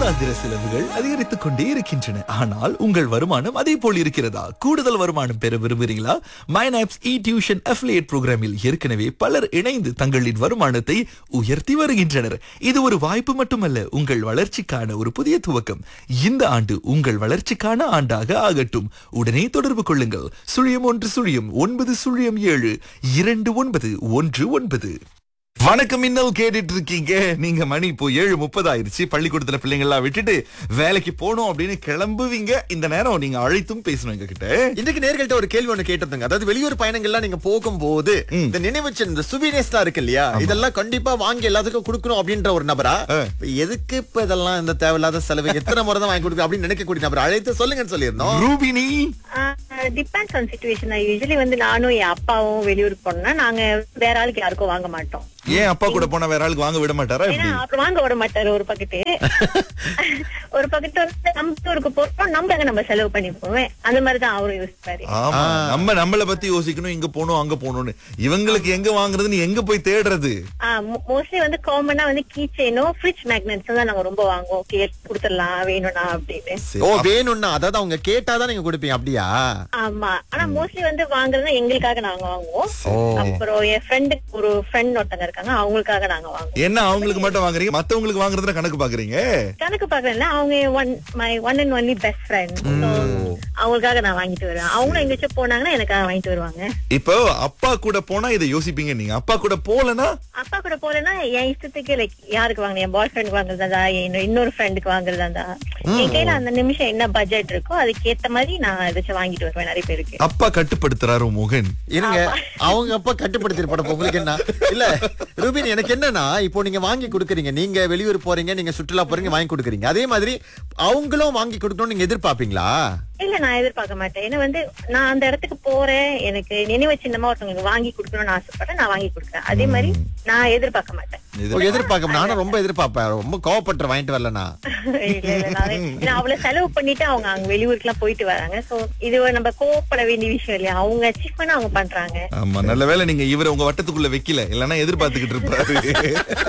மாதாந்திர செலவுகள் அதிகரித்துக் கொண்டே இருக்கின்றன ஆனால் உங்கள் வருமானம் அதே போல் இருக்கிறதா கூடுதல் வருமானம் பெற விரும்புகிறீங்களா மைனாப்ஸ் இ டியூஷன் அஃபிலியேட் புரோகிராமில் ஏற்கனவே பலர் இணைந்து தங்களின் வருமானத்தை உயர்த்தி வருகின்றனர் இது ஒரு வாய்ப்பு மட்டுமல்ல உங்கள் வளர்ச்சிக்கான ஒரு புதிய துவக்கம் இந்த ஆண்டு உங்கள் வளர்ச்சிக்கான ஆண்டாக ஆகட்டும் உடனே தொடர்பு கொள்ளுங்கள் சுழியம் ஒன்று சுழியம் ஒன்பது சுழியம் ஏழு இரண்டு ஒன்பது ஒன்று ஒன்பது வணக்கம் இன்னல் கேட்டுட்டு இருக்கீங்க நீங்க மணி இப்போ ஏழு முப்பது ஆயிருச்சு பள்ளிக்கூடத்துல பிள்ளைங்கள்லாம் விட்டுட்டு வேலைக்கு போகணும் அப்படின்னு கிளம்புவீங்க இந்த நேரம் நீங்க அழைத்தும் பேசணும் எங்க கிட்ட இன்றைக்கு நேர்கள்ட்ட ஒரு கேள்வி ஒண்ணு கேட்டிருந்தேங்க அதாவது வெளியூர் பயணங்கள்லாம் நீங்க போகும்போது இந்த நினைவு சின்னம், இந்த சுவீனியர்ஸ்லாம் இருக்கு இல்லையா இதெல்லாம் கண்டிப்பா வாங்கி எல்லாத்துக்கும் கொடுக்கணும் அப்படின்ற ஒரு நபரா இப்ப எதுக்கு இப்ப இதெல்லாம் இந்த தேவையில்லாத செலவு எத்தனை முறை தான் வாங்கி கொடுக்க அப்படின்னு நினைக்கக்கூடிய நபர் அழைத்து சொல்லுங்கன்னு சொல்லியிருந்தோம் Rubini depends on situation usually வந்து நானும் என் அப்பாவும் வெளியூருக்கு போனோம்னா நாங்க வேற ஆளுக்கு யாருக்கும் வாங்க மாட்டோம் ஏன் அப்பா கூட போனா வேற ஆளுக்கு வாங்க விட மாட்டாரா ஏன்னா எப்படி அவர் வாங்க விட மாட்டாரு ஒரு பக்கெட்டு ஒரு பக்கெட்டு வந்து நம்ம ஊருக்கு போறோம் நம்ம அங்க நம்ம செலவு பண்ணி போவேன் அந்த மாதிரிதான் அவரும் யோசிப்பாரு ஆமா நம்ம நம்மள பத்தி யோசிக்கணும் இங்க போகணும் அங்க போகணும்னு இவங்களுக்கு எங்க வாங்குறதுன்னு எங்க போய் தேடுறது மோஸ்ட்லி வந்து காமனா வந்து கீ செயினும் ஃப்ரிட்ஜ் மேக்னெட்ஸ் தான் நாங்க ரொம்ப வாங்குவோம் கே கொடுத்துடலாம் வேணும்னா அப்படின்னு சரி, ஓ வேணும்னா அதாவது அவங்க கேட்டாதான் நீங்க கொடுப்பீங்க அப்படியா ஆமா ஆனா மோஸ்ட்லி வந்து வாங்குறது எங்களுக்காக நாங்க வாங்குவோம் அப்புறம் என் ஃப்ரெண்டுக்கு ஒரு ஃப்ரெண்ட் ஒருத்தங்க இருக்காங்க அவங்களுக்காக நாங்க வாங்குவோம் என்ன அவங்களுக்கு மட்டும் வாங்குறீங்க மத்தவங்களுக்கு வாங்குறதுல கணக்கு பாக்குறீங்க கணக்கு பாக்கல அவங்க one my one and only best friend அவங்களுக்காக நான் வாங்கிட்டு வருவேன் அவங்களும் எங்கேயாச்சும் போனாங்கன்னா எனக்காக வாங்கிட்டு வருவாங்க இப்போ அப்பா கூட போனா இதை யோசிப்பீங்க நீங்க அப்பா கூட போலனா அப்பா கூட போலன்னா என் இஷ்டத்துக்கு லைக் யாருக்கு வாங்க என் பாய் ஃப்ரெண்ட் வாங்குறதா என் இன்னொரு ஃப்ரெண்டுக்கு வாங்குறதா என் கையில அந்த நிமிஷம் என்ன பட்ஜெட் இருக்கோ அதுக்கு ஏத்த மாதிரி நான் ஏதாச்சும் வாங்கிட்டு வருவேன் நிறைய பேருக்கு அப்பா கட்டுப்படுத்துறாரு மோகன் இருங்க அவங்க அப்பா கட்டுப்படுத்திருப்பாங்க உங்களுக்கு என்ன இல்ல ரூபின் எனக்கு என்னன்னா இப்போ நீங்க வாங்கி கொடுக்குறீங்க நீங்க வெளியூர் போறீங்க நீங்க சுற்றுலா போறீங்க வாங்கி கொடுக்குறீங்க அதே மாதிரி அவங்களும் வாங்கி கொடுக்கணும்னு நீங்க எதிர்பார்ப்பீங்களா இல்ல நான் எதிர்பார்க்க மாட்டேன் ஏன்னா வந்து நான் அந்த இடத்துக்கு போறேன் எனக்கு நினைவு சின்னமா ஒருத்தவங்களுக்கு வாங்கி கொடுக்கணும்னு ஆசைப்பட்டேன் நான் வாங்கி கொடுக்குறேன் அதே மாதிரி நான் எதிர்பார்க்க மாட்டேன் ஓ, எதிர்பார்க்க நானும் ரொம்ப எதிர்பார்ப்பேன் ரொம்ப கோவப்பட்டு வாங்கிட்டு வரலனா இல்ல இல்ல நான் ஏன்னா அவ்வளவு செலவு பண்ணிட்டு அவங்க அங்க வெளியூருக்கு எல்லாம் போயிட்டு வராங்க சோ இது ஒரு நம்ம கோவப்பட வேண்டிய விஷயம் இல்லையா அவங்க அச்சீவ் பண்ண அவங்க பண்றாங்க ஆமா நல்ல வேளை நீங்க இவரை உங்க வட்டத்துக்குள்ள வைக்கல இல்லன்னா எதிர்பார்த்துக்கிட்டு இருப்பாரு